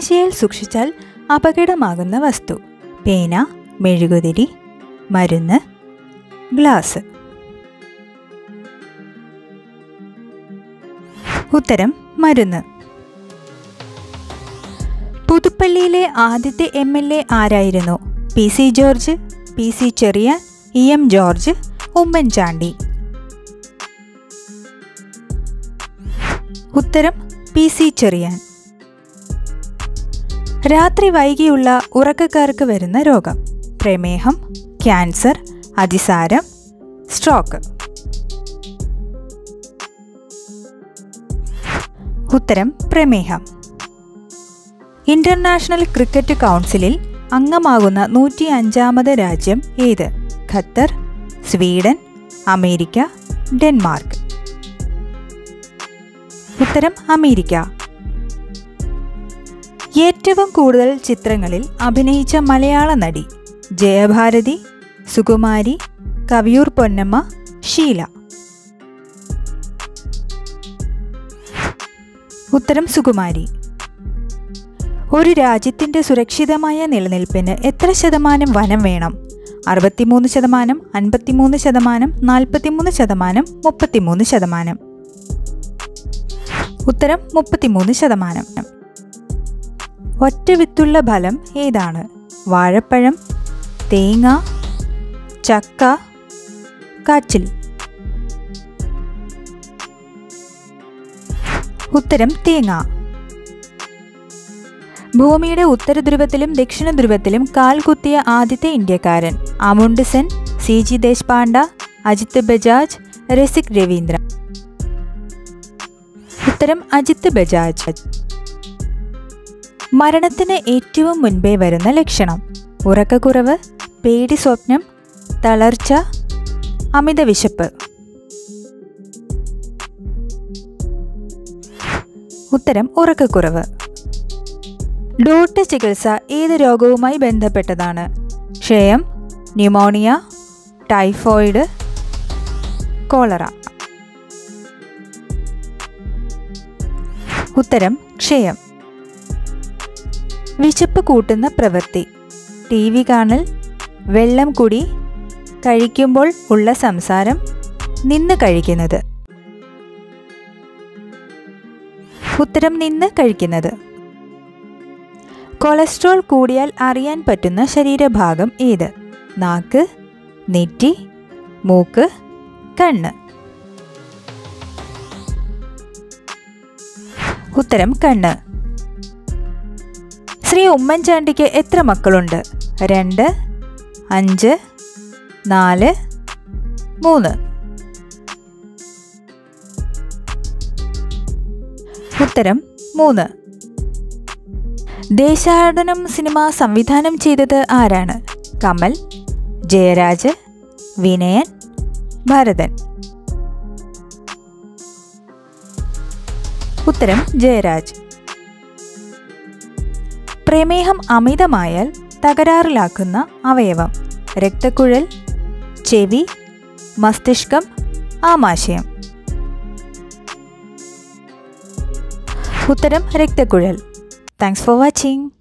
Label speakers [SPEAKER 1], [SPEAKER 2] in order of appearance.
[SPEAKER 1] കാഴ്ചയിൽ സൂക്ഷിച്ചാൽ അപകടമാകുന്ന വസ്തു പേന മെഴുകുതിരി മരുന്ന് ഗ്ലാസ് ഉത്തരം മരുന്ന് പുതുപ്പള്ളിയിലെ ആദ്യത്തെ എം എൽ എ ആരായിരുന്നു P C George P C Cherian E M George Oommen Chandy ഉത്തരം പി സി ചെറിയാൻ രാത്രി വൈകിയുള്ള ഉറക്കക്കാർക്ക് വരുന്ന രോഗം പ്രമേഹം ക്യാൻസർ അതിസാരം സ്ട്രോക്ക് ഉത്തരം പ്രമേഹം ഇന്റർനാഷണൽ ക്രിക്കറ്റ് കൗൺസിലിൽ അംഗമാകുന്ന നൂറ്റി അഞ്ചാമത് രാജ്യം ഏത് ഖത്തർ സ്വീഡൻ അമേരിക്ക ഡെൻമാർക്ക് ഉത്തരം അമേരിക്ക ഏറ്റവും കൂടുതൽ ചിത്രങ്ങളിൽ അഭിനയിച്ച മലയാള നടി ജയഭാരതി സുകുമാരി കവിയൂർ പൊന്നമ്മ ഷീല ഉത്തരം സുകുമാരി ഒരു രാജ്യത്തിന്റെ സുരക്ഷിതമായ നിലനിൽപ്പിന് എത്ര ശതമാനം വനം വേണം അറുപത്തിമൂന്ന് ശതമാനം അൻപത്തിമൂന്ന് ശതമാനം നാൽപ്പത്തിമൂന്ന് ശതമാനം മുപ്പത്തിമൂന്ന് ശതമാനം ഉത്തരം മുപ്പത്തിമൂന്ന് ശതമാനം ഒറ്റ വിത്തുള്ള ഫലം ഏതാണ് വാഴപ്പഴം തേങ്ങ ചക്ക കാച്ചിൽ ഉത്തരം തേങ്ങ ഭൂമിയുടെ ഉത്തരധ്രുവത്തിലും ദക്ഷിണ ധ്രുവത്തിലും കാൽ കുത്തിയ ആദ്യത്തെ ഇന്ത്യക്കാരൻ Amundsen C G Deshpande Ajit Bajaj Rasik Ravindra ഉത്തരം അജിത് ബജാജ് മരണത്തിന് ഏറ്റവും മുൻപേ വരുന്ന ലക്ഷണം ഉറക്കക്കുറവ് പേടി സ്വപ്നം തളർച്ച അമിത വിശപ്പ് ഉത്തരം ഉറക്കക്കുറവ് ഡോട്ട് ചികിത്സ ഏത് രോഗവുമായി ബന്ധപ്പെട്ടതാണ് ക്ഷയം ന്യൂമോണിയ ടൈഫോയിഡ് കോളറ ഉത്തരം ക്ഷയം വിശപ്പ് കൂട്ടുന്ന പ്രവൃത്തി ടി വി കാണൽ വെള്ളം കുടി കഴിക്കുമ്പോൾ ഉള്ള സംസാരം നിന്ന് കഴിക്കുന്നത് ഉത്തരം നിന്ന് കഴിക്കുന്നത് കൊളസ്ട്രോൾ കൂടിയാൽ അറിയാൻ പറ്റുന്ന ശരീരഭാഗം ഏത് നാക്ക് നെറ്റി മൂക്ക് കണ്ണ് ഉത്തരം കണ്ണ് ശ്രീ ഉമ്മൻചാണ്ടിക്ക് എത്ര മക്കളുണ്ട് രണ്ട് അഞ്ച് നാല് മൂന്ന് ഉത്തരം മൂന്ന് ദേശാടനം സിനിമ സംവിധാനം ചെയ്തത് ആരാണ് കമൽ ജയരാജ് വിനയൻ ഭരതൻ ഉത്തരം ജയരാജ് പ്രമേഹം അമിതമായാൽ തകരാറിലാക്കുന്ന അവയവം രക്തക്കുഴൽ ചെവി മസ്തിഷ്കം ആമാശയം ഉത്തരം രക്തക്കുഴൽ താങ്ക്സ് ഫോർ വാച്ചിങ്